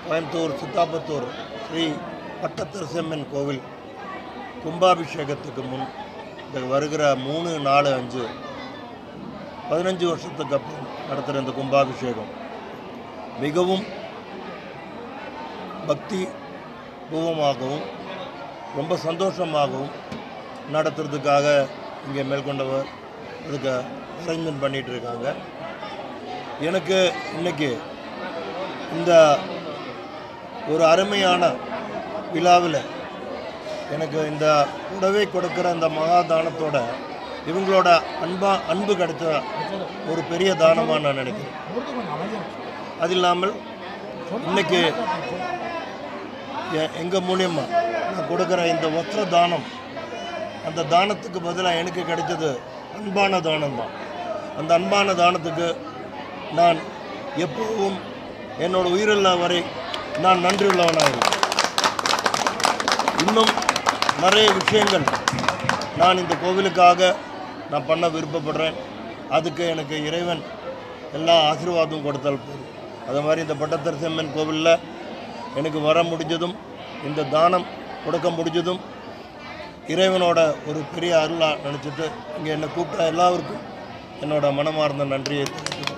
கோயம்புத்தூர் சித்தாபத்தூர் ஸ்ரீ பட்டத்தரசம்மன் கோவில் கும்பாபிஷேகத்துக்கு முன் இந்த வருகிற மூணு நாலு அஞ்சு பதினஞ்சு வருஷத்துக்கு அப்புறம் நடத்துகிற இந்த கும்பாபிஷேகம் மிகவும் பக்தி பூர்வமாகவும் ரொம்ப சந்தோஷமாகவும் நடத்துறதுக்காக இங்கே மேற்கொண்டவர் அதுக்கு அரேஞ்ச்மெண்ட் பண்ணிகிட்டு இருக்காங்க எனக்கு இன்னைக்கு இந்த ஒரு அருமையான விழாவில் எனக்கு இந்த உடவை கொடுக்குற இந்த மகா தானத்தோட இவங்களோட அன்பா அன்பு கிடைச்ச ஒரு பெரிய தானமாக நான் நினைக்கிறேன் அது இல்லாமல் இன்னைக்கு எ- எங்க மூலியமா நான் கொடுக்குற இந்த வஸ்திர தானம் அந்த தானத்துக்கு பதிலாக எனக்கு கிடைச்சது அன்பான தானம் தான் அந்த அன்பான தானத்துக்கு நான் எப்பவும் என்னோட உயிரில்லா வரை நான் நன்றி உள்ளவனாக இருக்கேன் இன்னும் நிறைய விஷயங்கள் நான் இந்த கோவிலுக்காக நான் பண்ண விருப்பப்படுறேன் அதுக்கு எனக்கு இறைவன் எல்லா ஆசீர்வாதமும் கொடுத்தால் போதும் அது மாதிரி இந்த பட்டத்தரசம்மன் கோவிலில் எனக்கு வர முடிஞ்சதும் இந்த தானம் கொடுக்க முடிஞ்சதும் இறைவனோட ஒரு பெரிய அருளாக நினச்சிட்டு இங்கே என்னை கூப்பிட்ட எல்லாருக்கும் என்னோட மனமார்ந்த நன்றியை தெரிவித்துக் கொள்கிறேன்.